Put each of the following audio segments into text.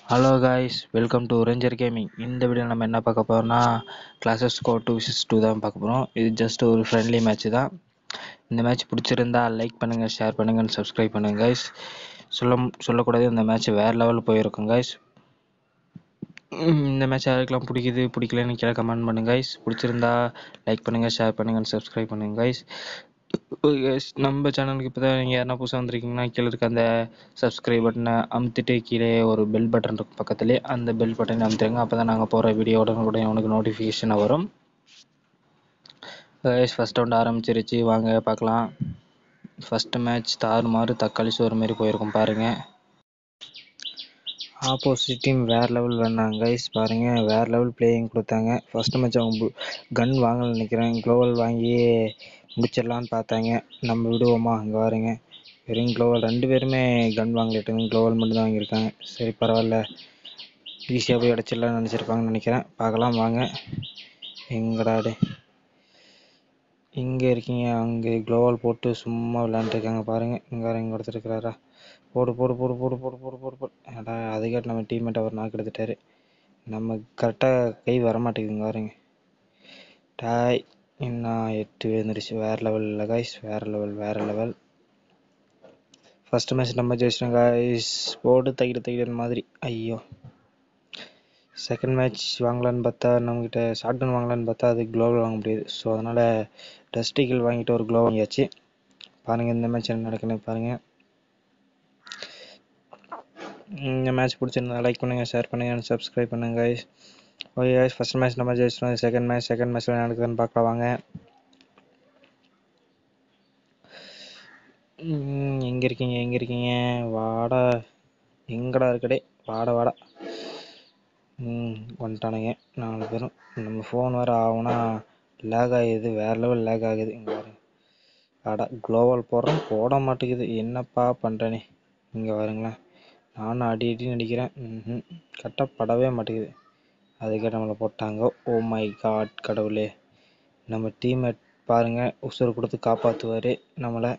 hello guys welcome to ranger gaming இந்த video நம்ம என்ன பார்க்க போகிறோம்னா clash squad two six two தான் பார்க்க போகிறோம் இது ஜஸ்ட் ஒரு ஃப்ரெண்ட்லி மேட்ச் தான் இந்த மேட்ச் பிடிச்சிருந்தா லைக் பண்ணுங்கள் ஷேர் பண்ணுங்கள் சப்ஸ்கிரைப் பண்ணுங்கள் காய்ஸ் சொல்ல சொல்லக்கூடாது இந்த மேட்ச் வேறு லெவலில் போயிருக்கும் காய்ஸ் இந்த மேட்ச் யாருக்கெல்லாம் பிடிக்குது பிடிக்கலன்னு கீழே கமெண்ட் பண்ணுங்க guys பிடிச்சிருந்தா லைக் பண்ணுங்கள் ஷேர் பண்ணுங்கள் சப்ஸ்கிரைப் பண்ணுங்கள் guys guys நம்ம சேனலுக்கு இப்போ தான் நீங்கள் யாருனா புதுசாக வந்திருக்கீங்கன்னா கீழே இருக்க அந்த சப்ஸ்கிரைப் பட்டனை அமுத்திட்டு கீழே ஒரு பெல் பட்டன் இருக்கும் பக்கத்துலேயே அந்த பெல் பட்டனை அமுத்துருங்க அப்போ தான் நாங்கள் போகிற வீடியோ உடனுக்குடன் உனக்கு நோட்டிஃபிகேஷனாக வரும் guys ஃபஸ்ட் ரவுண்ட் ஆரம்பிச்சிருச்சு வாங்க பார்க்கலாம் ஃபஸ்ட்டு மேட்ச் தாறுமாறு தக்காளி சோறு மாதிரி போயிருக்கும் பாருங்கள் ஆப்போசிட் டீம் வேறு லெவல் வேணாங்க கைஸ் பாருங்கள் வேறு லெவல் பிளேயிங் கொடுத்தாங்க ஃபஸ்ட்டு மேட்ச் அவங்க கன் வாங்கல நினைக்கிறேன் க்ளோவல் வாங்கி முடிச்சிடலான்னு பார்த்தாங்க நம்ம விடுவோமா இங்கே பாருங்க வெறும் க்ளோவல் ரெண்டு பேருமே கன் வாங்கலிட்டு க்ளோவல் மட்டும் தான் வாங்கியிருக்காங்க சரி பரவாயில்ல ஈஸியாக போய் அடைச்சிடலாம்னு நினச்சிருப்பாங்கன்னு நினைக்கிறேன் பார்க்கலாம் வாங்க எங்கடாடு இங்கே இருக்கீங்க அங்கே க்ளோவல் போட்டு சும்மா விளையாண்டுருக்காங்க பாருங்கள் இங்கே இங்கே ஒருத்தர் இருக்கிறாரா போடு போடு போடு போடு போடு போடு போடு போடு அடா அதுக்காட்டு நம்ம டீம்மேட் அவர் நாக்கு எடுத்துட்டாரு நம்ம கரெக்டாக கை வரமாட்டேங்குதுங்க பாருங்க டாய் இன்னும் எட்டு விழுந்துருச்சு வேறு லெவல் இல்லை காய்ஸ் வேறு லெவல் வேறு லெவல் ஃபஸ்ட்டு மேட்ச் நம்ம ஜெயிச்சிட்டோம் காய்ஸ் போடு தைக்கிட்டு தைக்கிற மாதிரி ஐயோ செகண்ட் மேட்ச் வாங்கலான்னு பார்த்தா நம்மக்கிட்ட ஷார்ட் கன் வாங்கலான்னு பார்த்தா அது க்ளோவல் வாங்க முடியாது ஸோ அதனால் டஸ்டிகில் வாங்கிட்டு ஒரு க்ளோ வாங்கியாச்சு பாருங்கள் இந்த மேட்ச் என்ன நடக்குன்னு பாருங்கள் இந்த மேட்ச் பிடிச்சிருந்தா லைக் பண்ணுங்கள் ஷேர் பண்ணுங்கள் சப்ஸ்கிரைப் பண்ணுங்கள் guys okay guys first match நம்ம ஜெயிச்சிட்டோம் செகண்ட் மேட்ச் செகண்ட் மேட்ச்சில் என்ன நடக்குதுன்னு பார்க்கலாம் வாங்க எங்கே இருக்கீங்க எங்கே இருக்கீங்க வாடா எங்கடா இருக்கடே வாடா வாடா ம் வந்துட்டானுங்க நாலு பேரும் நம்ம ஃபோன் வேறு ஆகுனா லேக் ஆகுது வேறு லெவல் லேக் ஆகுது இங்கே பாருங்க அடா குளோவல் போடுறோம் போட மாட்டேங்குது என்னப்பா பண்ணுறேனே இங்கே பாருங்களேன் நானும் அடி அடி நடிக்கிறேன் ம் கரெக்டாக படவே மாட்டேங்குது அதுக்கே நம்மளை போட்டாங்க ஓ மை காட் கடவுளே நம்ம டீம்மேட் பாருங்கள் உசுறு கொடுத்து காப்பாற்றுவார் நம்மளை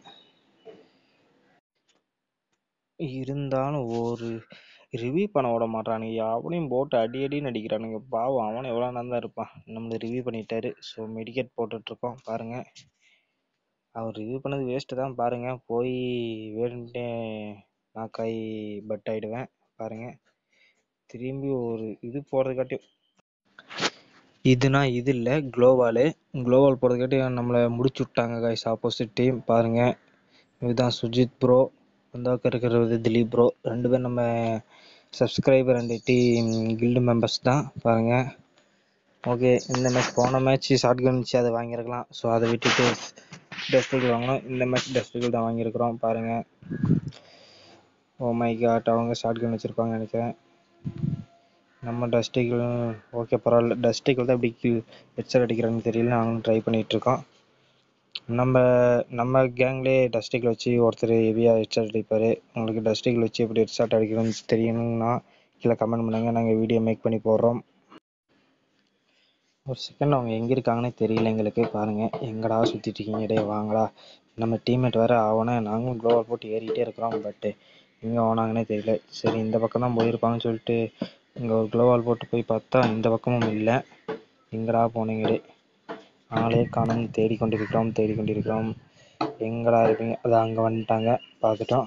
இருந்தாலும் ஒரு ரிவ்யூ பண்ண விட மாட்டானுங்க அவனையும் போட்டு அடி அடின்னு அடிக்கிறானுங்க பாவம் அவனும் எவ்வளோ நேரம் தான் இருப்பான் நம்மளை ரிவ்யூ பண்ணிட்டாரு ஸோ மெடிக்கெட் போட்டுட்ருக்கோம் பாருங்கள் அவர் ரிவ்யூ பண்ணது வேஸ்ட்டு தான் பாருங்கள் போய் வேணுன்ட்டே நாக்காய் பட் ஆகிடுவேன் பாருங்கள் திரும்பி ஒரு இது போடுறதுக்காட்டியும் இதுனா இது இல்லை குளோவாலு குளோவால் போடுறதுக்காட்டியும் நம்மளை முடிச்சு விட்டாங்க கைஸ் ஆப்போசிட் டீம் பாருங்கள் இதுதான் சுஜித் ப்ரோ வந்தாக்க இருக்கிறது திலீப் ப்ரோ ரெண்டு பேரும் நம்ம சப்ஸ்கிரைபர் ரெண்டு டீம் கில்டு மெம்பர்ஸ் தான் பாருங்கள் ஓகே இந்த மேட்ச் போன மேட்ச் ஷார்ட் கன் வச்சு அதை வாங்கியிருக்கலாம் ஸோ அதை விட்டுட்டு டஸ்டிகள் வாங்கினோம் இந்த மேட்ச் டஸ்டிகள் தான் வாங்கியிருக்கிறோம் பாருங்கள் ஓ மை காட் அவங்க ஷார்ட் கன் வச்சுருப்பாங்க நினைக்கிறேன் நம்ம டஸ்டிகளும் ஓகே பரவாயில்ல டஸ்டிகள் தான் எப்படி ஹெட்செட் அடிக்கிறாங்கன்னு தெரியல நாங்களும் ட்ரை பண்ணிகிட்ருக்கோம் நம்ம நம்ம கேங்லேயே டஸ்டிகில் வச்சு ஒருத்தர் ஹெவியாக ஹெட்ஷாட் அடிப்பார் உங்களுக்கு டஸ்டிகில் வச்சு எப்படி ஹெட்ஷாட் அடிக்கணும்னு தெரியணும்னா கீழே கமெண்ட் பண்ணுங்கள் நாங்கள் வீடியோ மேக் பண்ணி போடுறோம் ஒரு செகண்ட் அவங்க எங்கே இருக்காங்கன்னே தெரியல எங்களுக்கு பாருங்கள் எங்கடா சுற்றிட்டு இருக்கீங்க டே வாங்கடா நம்ம டீம்மேட் வேறு ஆகணே நாங்களும் க்ளோவர் போட்டு ஏறிக்கிட்டே இருக்கிறோம் பட்டு எங்கே ஓனாங்கன்னே தெரியல சரி இந்த பக்கம் தான் போயிருப்பாங்கன்னு சொல்லிட்டு இங்கே ஒரு க்ளோவால் போட்டு போய் பார்த்தா இந்த பக்கமும் இல்லை எங்கடா போனீங்கடே ஆளே காணும் தேடிக்கொண்டிருக்கிறோம் தேடிக்கொண்டிருக்கிறோம் எங்கடா இருப்பீங்க அது அங்கே வந்துட்டாங்க பார்த்துட்டோம்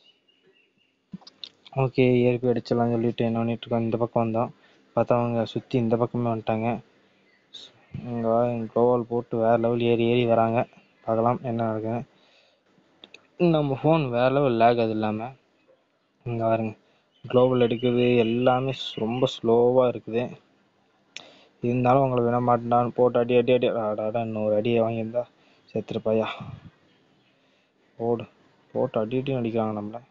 ஓகே ஏற்பி அடிச்சிடலாம் சொல்லிட்டு என்ன பண்ணிட்டுருக்கோம் இந்த பக்கம் வந்தோம் பார்த்தா அவங்க சுற்றி இந்த பக்கமே வந்துட்டாங்க இங்கே க்ளோவால் போட்டு வேறு லெவல் ஏறி ஏறி வராங்க பார்க்கலாம் என்ன நடக்குது நம்ம ஃபோன் வேறு லெவல் லேக் அது இல்லாமல் இங்கே பாருங்க க்ளோவல் எடுக்குது எல்லாமே ரொம்ப ஸ்லோவாக இருக்குது இருந்தாலும் உங்களை விட மாட்டேன்டான்னு போட்டு அடி அடி அடி அடாடா இன்னொரு அடியை வாங்கியிருந்தா செத்துருப்பாயா போடு போட்டு அடி அடி அடிக்கிறாங்க நம்மளை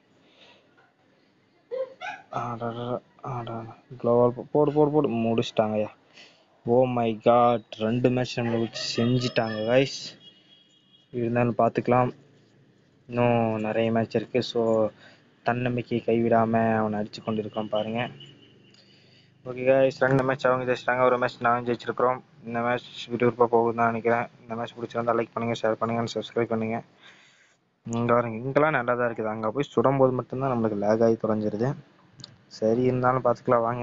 ஆடாடா ஆடா க்ளோவால் போடு போடு போடு முடிச்சிட்டாங்கய்யா ஓ மை காட் ரெண்டு மேட்ச் நம்மளை வச்சு செஞ்சிட்டாங்க கைஸ் இருந்தாலும் பார்த்துக்கலாம் இன்னும் நிறைய மேட்ச் இருக்குது ஸோ தன்னம்பிக்கை கைவிடாமல் அவனை அடித்து கொண்டு இருக்கான் பாருங்கள் ஓகே கைஸ் ரெண்டு மேட்ச் அவங்க ஜெயிச்சிட்டாங்க ஒரு மேட்ச் நாங்கள் ஜெயிச்சிருக்கிறோம் இந்த மேட்ச் விறுவிறுப்பாக போகுதுன்னு தான் நினைக்கிறேன் இந்த மேட்ச் பிடிச்சிருந்தா லைக் பண்ணுங்கள் ஷேர் பண்ணுங்கள் சப்ஸ்கிரைப் பண்ணுங்கள் இங்கே பாருங்க இங்கெல்லாம் நல்லா தான் இருக்குது அங்கே போய் சுடும்போது மட்டும்தான் நம்மளுக்கு லேக் ஆகி தொலைஞ்சிருது சரி இருந்தாலும் பார்த்துக்கலாம் வாங்க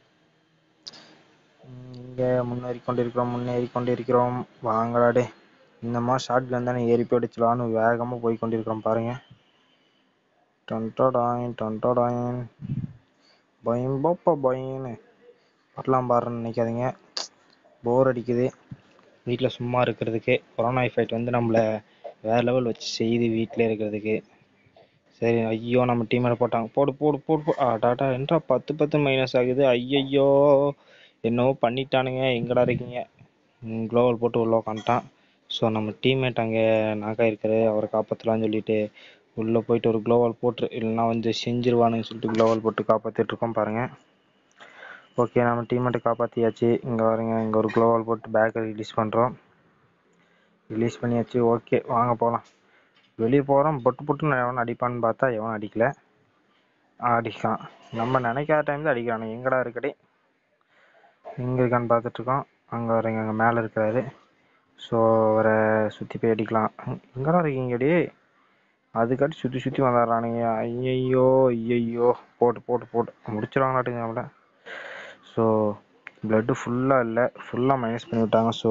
ம், இங்க முன்னேறி கொண்டிருக்கிறோம் முன்னேறி கொண்டிருக்கிறோம் வாங்கடா டே இந்த மாதிரி ஷார்ட் கன் தானே ஏறி போய் அடிச்சலான்னு வேகமாக போய் கொண்டிருக்கிறோம் பாருங்க டொன்டோடாயின் டொன்டோடாயின் பயம் பாப்பா பயன்னு வரலாம் பாருன்னு நினைக்காதீங்க போர் அடிக்குது வீட்டில் சும்மா இருக்கிறதுக்கு கொரோனா எஃபெக்ட் வந்து நம்மள வேற லெவல் வச்சு செய்யுது வீட்டில் இருக்கிறதுக்கு சரி ஐயோ நம்ம டீமில் போட்டாங்க போடு போடு போடு போ ஆ டாட்டா என்றா பத்து பத்து மைனஸ் ஆகுது ஐயையோ என்னவோ பண்ணிட்டானுங்க எங்கடா இருக்கீங்க க்ளோவல் போட்டு உள்ள உக்காந்துட்டான் ஸோ நம்ம டீம்மேட் அங்கே நாக்கா இருக்காரு அவரை காப்பாற்றலாம்னு சொல்லிட்டு உள்ளே போயிட்டு ஒரு க்ளோவால் போட்டு இல்லைன்னா வந்து செஞ்சிருவானுன்னு சொல்லிட்டு க்ளோவால் போட்டு காப்பாற்றிட்டு இருக்கோம் பாருங்க ஓகே நம்ம டீம்மேட்டை காப்பாற்றியாச்சு இங்கே பாருங்க இங்கே ஒரு க்ளோவால் போட்டு பேக்கை ரிலீஸ் பண்ணுறோம் ரிலீஸ் பண்ணியாச்சு ஓகே வாங்க போகலாம் வெளியே போகிறோம் பொட்டு பொட்டுன்னு எவன் அடிப்பான்னு பார்த்தா எவன் அடிக்கல அடிக்கான் நம்ம நினைக்காத டைம் தான் அடிக்கிறானு எங்கடா இருக்கடே எங்கே இருக்கான்னு பார்த்துட்டு இருக்கோம் அங்கே வரீங்க அங்கே மேலே இருக்கிறாரு ஸோ அவரை சுற்றி போய் அடிக்கலாம் எங்கடா இருக்கீங்கடி அதுக்காட்டி சுற்றி சுற்றி வந்துடுறானுங்க ஐயையோ ஐயையோ போட்டு போட்டு போட்டு முடிச்சிருவாங்களாட்டுங்க நம்மள ஸோ ப்ளட்டு ஃபுல்லாக இல்லை ஃபுல்லாக மைனஸ் பண்ணி விட்டாங்க ஸோ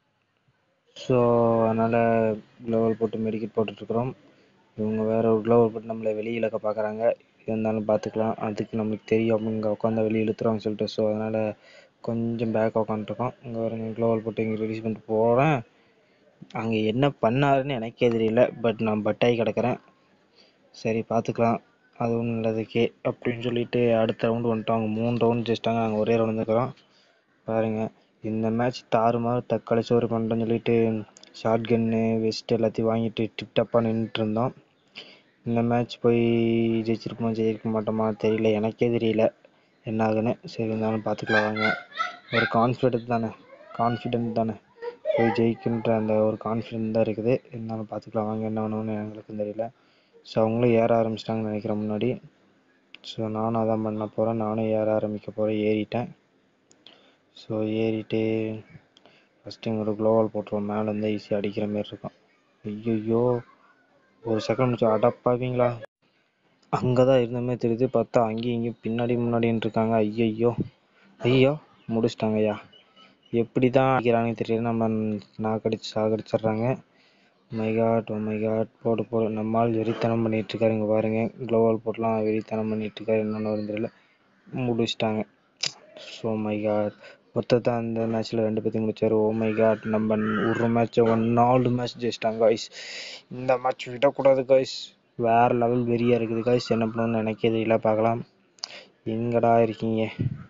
ஸோ அதனால் க்ளோவல் போட்டு மெடிக்கெட் போட்டுட்ருக்குறோம் இவங்க வேற ஒரு க்ளோவல் போட்டு நம்மளை வெளியே இழக்க பார்க்குறாங்க இருந்தாலும் பார்த்துக்கலாம் அதுக்கு நம்மளுக்கு தெரியும் இங்கே உட்காந்தா வெளியே இழுத்துருவாங்க சொல்லிட்டு ஸோ அதனால் கொஞ்சம் பேக் உட்காந்துருக்கோம் இங்கே வருங்க க்ளோவல் போட்டு இங்கே ரிலீஸ் பண்ணிட்டு போகிறேன் அங்கே என்ன பண்ணாருன்னு எனக்கே தெரியல பட் நான் பட்டாகி கிடக்குறேன் சரி பார்த்துக்கலாம் அது ஒன்றும் நல்லதுக்கே அப்படின்னு சொல்லிட்டு அடுத்த ரவுண்டு வந்துட்டோம் அவங்க மூணு ரவுண்ட் ஜெயிச்சிட்டாங்க நாங்கள் ஒரே ரவுண்ட் இருக்கிறோம் பாருங்க இந்த மேட்ச் தாறுமாறு தக்காளி சோறு பண்ணுறேன்னு சொல்லிட்டு ஷார்ட் கன்னு வெஸ்ட் எல்லாத்தையும் வாங்கிட்டு டிப் டப்பாக நின்றுட்டு இருந்தோம் இந்த மேட்ச் போய் ஜெயிச்சிருப்போமா ஜெயிக்க மாட்டோமா தெரியல எனக்கே தெரியல என்ன ஆகுன்னு சரி இருந்தாலும் பார்த்துக்கலாம் வாங்க ஒரு கான்ஃபிடென்ட் தானே கான்ஃபிடென்ட் தானே போய் ஜெயிக்குன்ற அந்த ஒரு கான்ஃபிடென்ட் தான் இருக்குது இருந்தாலும் பார்த்துக்கலாம் வாங்க என்ன பண்ணணும்னு எங்களுக்கும் தெரியல ஸோ அவங்களும் ஏற ஆரம்பிச்சிட்டாங்கன்னு நினைக்கிறேன் முன்னாடி ஸோ நானும் அதான் பண்ண போகிறேன் நானும் ஏற ஆரம்பிக்க போகிறேன் ஏறிட்டேன் ஸோ ஏறிட்டு ஃபஸ்ட்டு இங்கே ஒரு க்ளோவால் போட்டுருவோம் மேலே இருந்தால் ஈஸியாக அடிக்கிற மாதிரி இருக்கும் ஐயோ ஒரு செகண்ட் முடிச்சு அடப்பாவீங்களா அங்கே தான் இருந்த மாதிரி தெரியுது பார்த்தா அங்கேயும் இங்கேயும் பின்னாடி முன்னாடின்னு இருக்காங்க ஐயையோ ஐயோ முடிச்சிட்டாங்க ஐயா எப்படி தான் அடிக்கிறாங்கன்னு தெரியல நம்ம நாக்கடிச்சு சாகடிச்சிடுறாங்க மைகாட் ஓ மைகாட் போடு போடு நம்மால் வெறித்தனம் பண்ணிட்டு இருக்காரு இங்கே பாருங்க க்ளோவால் போட்டுலாம் வெறித்தனம் பண்ணிட்டு இருக்காரு என்னென்ன வரும் தெரியல முடிச்சிட்டாங்க ஸோ மைகாட் ஒருத்தர் தான் அந்த மேட்ச்சில் ரெண்டு பேர்த்தையும் முடிச்சாரு ஓ மைகாட் நம்ம ஒரு மேட்ச்சை ஒன் நாலு மேட்ச் ஜெயிச்சிட்டாங்க காய்ஸ் இந்த மேட்ச் விடக்கூடாது காய்ஸ் வேற லெவல் வெறியா இருக்குது காய்ஸ் என்ன பண்ணணும்னு எனக்கே தெரியல பார்க்கலாம் எங்கடா இருக்கீங்க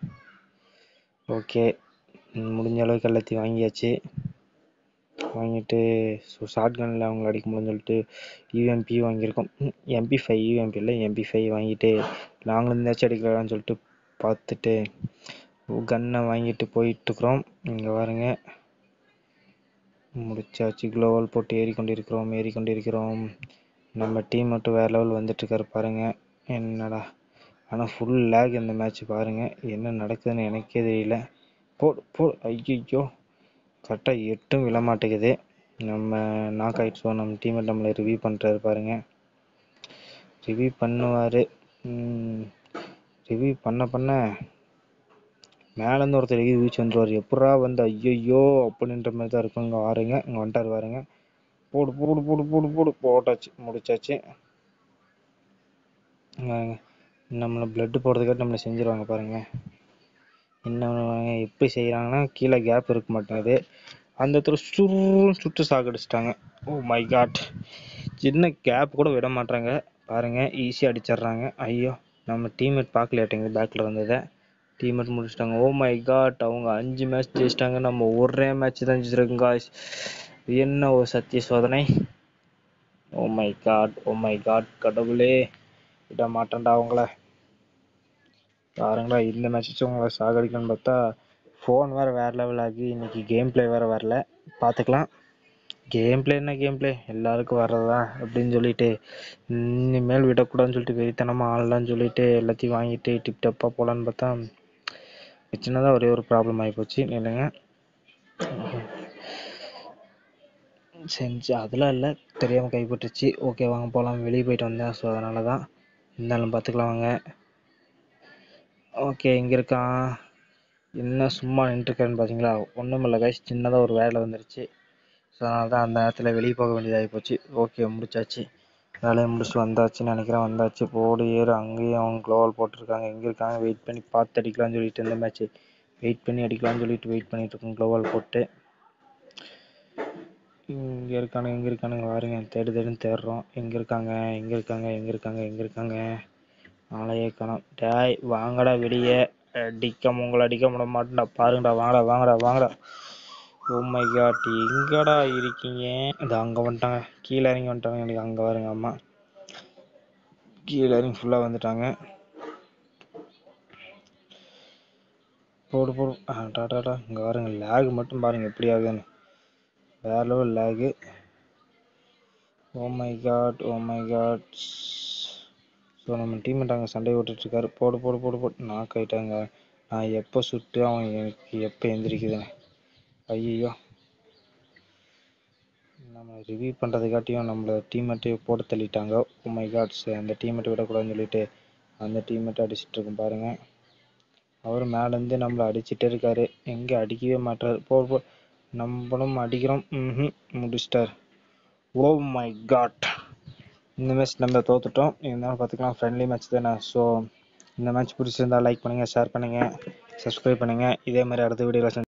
ஓகே முடிஞ்ச அளவுக்கு எல்லாத்தையும் வாங்கியாச்சு வாங்கிட்டு ஸோ ஷார்ட் கனில் அவங்க அடிக்க முடியும்னு சொல்லிட்டு யூஎம்பி வாங்கியிருக்கோம் எம்பி ஃபைவ் யூஎம்பி இல்லை எம்பி ஃபைவ் வாங்கிட்டு லாங்கில் இருந்தாச்சும் அடிக்கலாம்னு சொல்லிட்டு பார்த்துட்டு கன்னை வாங்கிட்டு போயிட்டுருக்குறோம் இங்கே பாருங்க முடிச்சாச்சு க்ளோவல் போட்டு ஏறிக்கொண்டிருக்கிறோம் ஏறிக்கொண்டிருக்கிறோம் நம்ம டீம் மட்டும் வேறு லெவல் வந்துட்டுருக்காரு பாருங்க என்னடா ஆனால் ஃபுல் லேக் இந்த மேட்ச் பாருங்க என்ன நடக்குதுன்னு எனக்கே தெரியல போடு போடு ஐயோ கரெக்டாக எட்டும் விழ மாட்டேங்குது நம்ம நாக் ஆயிடுச்சோ நம்ம டீம்மேட் நம்மளை ரிவ்யூ பண்ணுறாரு பாருங்க ரிவ்யூ பண்ணுவார் ரிவ்யூ பண்ண பண்ண மேலேருந்து ஒருத்தர் ரிவ்யூ வீச்சு வந்துருவார் எப்படா வந்து ஐயையோ அப்படின்ற மாதிரி தான் இருக்கும் இங்கே வாருங்க இங்கே வந்துட்டார் பாருங்க போடு போடு போடு போடு போடு போட்டாச்சு முடிச்சாச்சு வாங்க நம்மளை பிளட்டு போடுறதுக்காட்டி நம்மளை செஞ்சிருவாங்க பாருங்க என்ன பண்ணுவாங்க எப்படி செய்கிறாங்கன்னா கீழே கேப் இருக்க மாட்டேங்குது அந்த இடத்துல சுருன்னு சுட்டு சாகடிச்சிட்டாங்க ஓ மை காட் சின்ன கேப் கூட விட மாட்டாங்க பாருங்க ஈஸியாக அடிச்சிடுறாங்க ஐயோ நம்ம டீம்மேட் பார்க்கலையாட்டுங்க பேக்கில் வந்ததை டீம்மேட் முடிச்சிட்டாங்க ஓ மை காட் அவங்க அஞ்சு மேட்ச் ஜெயிச்சிட்டாங்க நம்ம ஒரே மேட்ச் தான் ஜெயிச்சிருக்கோம் காய்ஸ் என்ன ஒரு சத்திய சோதனை oh my God oh my God கடவுளே விட மாட்டேன்டா அவங்கள பாருங்களா இந்த மேட்ச் வச்சு உங்களை சாகடிக்கணும்னு பார்த்தா ஃபோன் வேறு வேறு லெவல் ஆகி இன்னைக்கு கேம் ப்ளே வேறு வரல பார்த்துக்கலாம் கேம் ப்ளே என்ன கேம் ப்ளே எல்லாருக்கும் வர்றதா அப்படின்னு சொல்லிட்டு இனிமேல் விடக்கூடாதுன்னு சொல்லிட்டு வெறித்தனமாக ஆடலான்னு சொல்லிட்டு எல்லாத்தையும் வாங்கிட்டு டிப் டப்பாக போகலான்னு பார்த்தா சின்னதாக ஒரே ஒரு ப்ராப்ளம் ஆகிப்போச்சு இல்லைங்க செஞ்சு அதெல்லாம் இல்லை தெரியாமல் கைப்பட்டுருச்சு ஓகே வாங்க போகலாம் வெளியே போயிட்டு வந்தேன் ஸோ அதனால தான் இருந்தாலும் பார்த்துக்கலாம் வாங்க ஓகே இங்கே இருக்கான் என்ன சும்மா நின்றுருக்கான்னு பார்த்தீங்களா ஒன்றும் இல்லை கைஸ் சின்னதாக ஒரு வேலை வந்துருச்சு ஸோ அதனால தான் அந்த நேரத்தில் வெளியே போக வேண்டியதாகி போச்சு ஓகே முடிச்சாச்சு வேலையை முடிச்சுட்டு வந்தாச்சுன்னு நினைக்கிறேன் வந்தாச்சு போடு ஏறு அங்கேயும் அவங்க க்ளோவல் போட்டிருக்காங்க எங்கே இருக்காங்க வெயிட் பண்ணி பார்த்து அடிக்கலாம்னு சொல்லிட்டு இந்த மேட்ச்சு வெயிட் பண்ணி அடிக்கலாம்னு சொல்லிட்டு வெயிட் பண்ணிட்டு இருக்கோம் க்ளோவல் போட்டு இங்கே இருக்கானுங்க எங்கே இருக்கானுங்க பாருங்க தேடு தேடுன்னு தேடுறோம் எங்கே இருக்காங்க எங்கே இருக்காங்க எங்கே இருக்காங்க எங்கே இருக்காங்க நாளையே காணோம் டேய் வாங்கடா வெளியே அடிக்க உங்களை அடிக்க விட மாட்டேன்டா பாருங்கடா வாங்கடா வாங்கடா வாங்கடா ஓ மை காட் எங்கடா இருக்கீங்க இது அங்கே வந்துட்டாங்க கீழே இறங்கி வந்துட்டாங்க எனக்கு அங்கே பாருங்க அம்மா கீழே இறங்கி ஃபுல்லாக வந்துட்டாங்க போடு போடு ஆ டாடாடா இங்கே பாருங்க லேக் மட்டும் பாருங்க எப்படி ஆகுதுன்னு வேற லெவல் லேகு oh my God oh my God so நம்ம டீம்மேட் அங்கே சண்டை ஓட்டுட்ருக்காரு போடு போடு போடு போடு நாக் ஆகிட்டாங்க நான் எப்போ சுட்டு அவன் எனக்கு எப்போ எந்திரிக்குதுன்னு ஐயோ நம்ம ரிவ்யூ பண்ணுறதுக்காட்டியும் நம்மளை டீம்மேட்டே போட்டு தள்ளிட்டாங்க ஓ மை காட்ஸ் அந்த டீம்மேட்டை விடக்கூடாதுன்னு சொல்லிட்டு அந்த டீம்மேட்டை அடிச்சிட்டு இருக்கும் பாருங்க அவர் மேலேருந்து நம்மளை அடிச்சிட்டே இருக்காரு எங்கே அடிக்கவே மாட்டாரு போ போ நம்மளும் அடிக்கிறோம் ம் முடிச்சிட்டார் ஓ மை காட் இந்த மேட்ச் நம்ம தோத்துட்டோம் இருந்தாலும் பார்த்துக்கலாம் ஃப்ரெண்ட்லி மேட்ச் தானே ஸோ இந்த மேட்ச் பிடிச்சிருந்தா லைக் பண்ணுங்கள் ஷேர் பண்ணுங்கள் சப்ஸ்கிரைப் பண்ணுங்கள் இதே மாதிரி அடுத்த வீடியோவில்